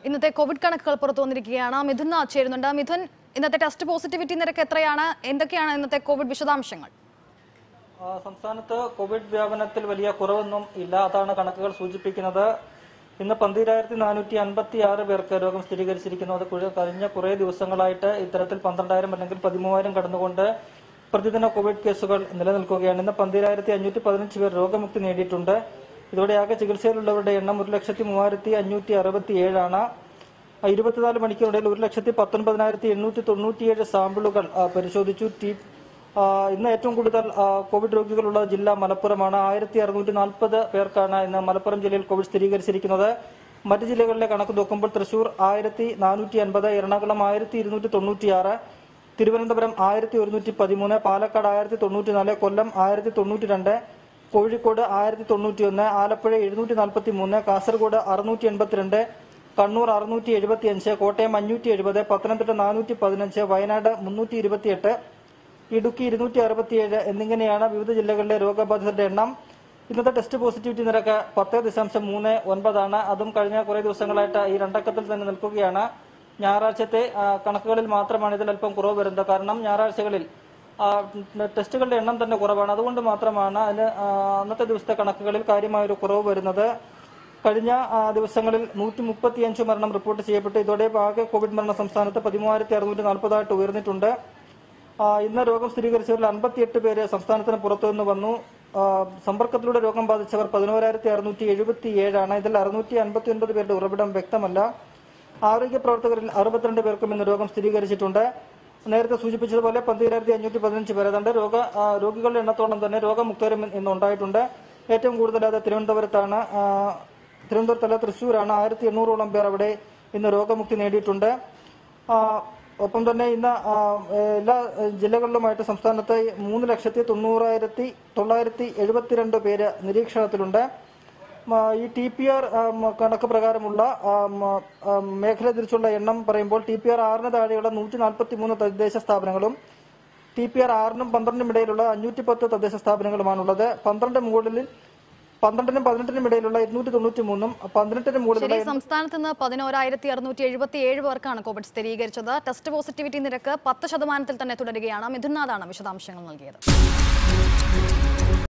ഇന്നത്തെ കോവിഡ് കണക്കുകൾ പുറത്തു വന്നിരിക്കുകയാണ് മിഥുൻ നാഥ് ചേരുന്നുണ്ട് മിഥുൻ ഇന്നത്തെ ടെസ്റ്റ് പോസിറ്റിവിറ്റി നിരക്ക് എത്രയാണ് എന്തൊക്കെയാണ് ഇന്നത്തെ കോവിഡ് വിശദാംശങ്ങൾ ആ, സംസ്ഥാനത്ത് കോവിഡ് വ്യാപനത്തിൽ വലിയ കുറവൊന്നും ഇല്ല അതാണ് കണക്കുകൾ സൂചിപ്പിക്കുന്നത് ഇന്ന് പന്തിരായിരത്തി നാനൂറ്റി അൻപത്തി ആറ് പേർക്ക് രോഗം സ്ഥിരീകരിച്ചിരിക്കുന്നത് കുഴ- കഴിഞ്ഞ കുറേ ദിവസങ്ങളായിട്ട് ഇത്തരത്തിൽ പന്ത്രണ്ടായിരം അല്ലെങ്കിൽ പതിമൂവായിരം കടന്നുകൊണ്ട് പ്രതിദിന കോവിഡ് കേസുകൾ നിലനിൽക്കുകയാണ് ഇന്ന് പന്തിരായിരത്തി അഞ്ഞൂറ്റി പതിനഞ്ച് പേർ രോഗമുക്തി നേടിയിട്ടുണ്ട് ഇതോടെ ആകെ ചികിത്സയിലുള്ളവരുടെ എണ്ണം ഒരു ലക്ഷത്തി മൂവായിരത്തി അഞ്ഞൂറ്റി അറുപത്തി ഏഴാണ് ആ, ഇരുപത്തിനാല് മണിക്കൂറിനിടയിൽ ഒരു ലക്ഷത്തി പത്തൊൻപതിനായിരത്തി എണ്ണൂറ്റി തൊണ്ണൂറ്റിയേഴ് സാമ്പിളുകൾ ആ, പരിശോധിച്ചു ടി ആ, ഇന്ന് ഏറ്റവും കൂടുതൽ ആ, കോവിഡ് രോഗികളുള്ള ജില്ല മലപ്പുറമാണ് ആയിരത്തി അറുന്നൂറ്റി നാൽപ്പത് പേർക്കാണ് ഇന്ന് മലപ്പുറം ജില്ലയിൽ കോവിഡ് സ്ഥിരീകരിച്ചിരിക്കുന്നത് മറ്റ് ജില്ലകളിലെ കണക്ക് നോക്കുമ്പോൾ തൃശൂർ ആയിരത്തി നാനൂറ്റി അൻപത് എറണാകുളം ആയിരത്തി ഇരുന്നൂറ്റി തൊണ്ണൂറ്റിയാറ് തിരുവനന്തപുരം ആയിരത്തി ഒരുന്നൂറ്റി പതിമൂന്ന് പാലക്കാട് ആയിരത്തി തൊണ്ണൂറ്റി നാല് കൊല്ലം ആയിരത്തി തൊണ്ണൂറ്റി രണ്ട് കോഴിക്കോട് ആയിരത്തി തൊണ്ണൂറ്റി ഒന്ന് ആലപ്പുഴ എഴുന്നൂറ്റി നാൽപ്പത്തി മൂന്ന് കാസർഗോഡ് അറുന്നൂറ്റി എൺപത്തിരണ്ട് കണ്ണൂർ അറുന്നൂറ്റി എഴുപത്തി അഞ്ച് കോട്ടയം അഞ്ഞൂറ്റി എഴുപത് പത്തനംതിട്ട നാനൂറ്റി പതിനഞ്ച് വയനാട് മുന്നൂറ്റി ഇരുപത്തിയെട്ട് ഇടുക്കി ഇരുന്നൂറ്റി അറുപത്തിയേഴ് എന്നിങ്ങനെയാണ് വിവിധ ജില്ലകളിലെ രോഗബാധിതരുടെ എണ്ണം ഇന്നത്തെ ടെസ്റ്റ് പോസിറ്റിവിറ്റി നിരക്ക് പത്ത് ദശാംശം മൂന്ന് ഒൻപതാണ് അതും കഴിഞ്ഞ കുറേ ദിവസങ്ങളായിട്ട് ഈ രണ്ടക്കത്തിൽ തന്നെ നിൽക്കുകയാണ് ഞായറാഴ്ചത്തെ ആ, കണക്കുകളിൽ മാത്രമാണ് ഇതിൽ അല്പം കുറവ് വരുന്നത് കാരണം ഞായറാഴ്ചകളിൽ ആ, ടെസ്റ്റുകളുടെ എണ്ണം തന്നെ കുറവാണ് അതുകൊണ്ട് മാത്രമാണ് അതിന് ആ, അന്നത്തെ ദിവസത്തെ കണക്കുകളിൽ കാര്യമായൊരു കുറവ് വരുന്നത് കഴിഞ്ഞ ആ, ദിവസങ്ങളിൽ നൂറ്റി മുപ്പത്തിയഞ്ച് മരണം റിപ്പോർട്ട് ചെയ്യപ്പെട്ടു ഇതോടെ ആകെ കോവിഡ് മരണ സംസ്ഥാനത്ത് പതിമൂവായിരത്തി അറുന്നൂറ്റി നാൽപ്പതായിട്ട് ഉയർന്നിട്ടുണ്ട് ആ, ഇന്ന് രോഗം സ്ഥിരീകരിച്ചവരിൽ അൻപത്തിയെട്ട് പേര് സംസ്ഥാനത്തിന് പുറത്തുനിന്ന് വന്നു ആ, സമ്പർക്കത്തിലൂടെ രോഗം ബാധിച്ചവർ പതിനോരായിരത്തി അറുന്നൂറ്റി എഴുപത്തി ഏഴാണ് ഇതിൽ അറുന്നൂറ്റി അൻപത്തി ഒൻപത് പേരുടെ ഉറവിടം വ്യക്തമല്ല ആരോഗ്യ പ്രവർത്തകരിൽ അറുപത്തിരണ്ട് പേർക്കും ഇന്ന് രോഗം സ്ഥിരീകരിച്ചിട്ടുണ്ട് നേരത്തെ സൂചിപ്പിച്ചതുപോലെ പന്തിരായിരത്തി അഞ്ഞൂറ്റി പതിനഞ്ച് പേർ ഏതാണ്ട് രോഗ ആ, രോഗികളുടെ എണ്ണത്തോളം തന്നെ രോഗമുക്തരും ഇന്ന് ഉണ്ടായിട്ടുണ്ട് ഏറ്റവും കൂടുതൽ അത് തിരുവനന്തപുരത്താണ് ആ, തിരുവനന്തപുരത്തല്ല തൃശ്ശൂരാണ് ആയിരത്തി എണ്ണൂറോളം പേർ അവിടെ ഇന്ന് രോഗമുക്തി നേടിയിട്ടുണ്ട് ആ, ഒപ്പം തന്നെ ഇന്ന് ആ, എല്ലാ ജില്ലകളിലുമായിട്ട് സംസ്ഥാനത്ത് മൂന്ന് ലക്ഷത്തി തൊണ്ണൂറായിരത്തി തൊള്ളായിരത്തി എഴുപത്തിരണ്ട് പേര് നിരീക്ഷണത്തിലുണ്ട് മ, ഈ ടി പി ആർ കണക്ക് പ്രകാരമുള്ള ആ, മ, ആ, മേഖല തിരിച്ചുള്ള എണ്ണം പറയുമ്പോൾ ടി പി ആർ ആറിന് താഴെയുള്ള നൂറ്റി നാൽപ്പത്തി മൂന്ന് തദ്ദേശ സ്ഥാപനങ്ങളും ടി പി ആർ ആറിനും പന്ത്രണ്ടിനും ഇടയിലുള്ള അഞ്ഞൂറ്റി പത്ത് തദ്ദേശ സ്ഥാപനങ്ങളുമാണുള്ളത് പന്ത്രണ്ട് മുകളിൽ പന്ത്രണ്ടിനും പതിനെട്ടിനും ഇടയിലുള്ള ഇരുന്നൂറ്റി തൊണ്ണൂറ്റി മൂന്നും പതിനെട്ടിന് മുകളിലുള്ള ശരി സംസ്ഥാനത്ത് നിന്ന് പതിനോരായിരത്തി അറുന്നൂറ്റി എഴുപത്തി ഏഴ് പേർക്കാണ് കോവിഡ് സ്ഥിരീകരിച്ചത് ടെസ്റ്റ് പോസിറ്റിവിറ്റി നിരക്ക് പത്ത് ശതമാനത്തിൽ തന്നെ തുടരുകയാണ് മിഥുൻ നാഥാണ് വിശദാംശങ്ങൾ നൽകിയത്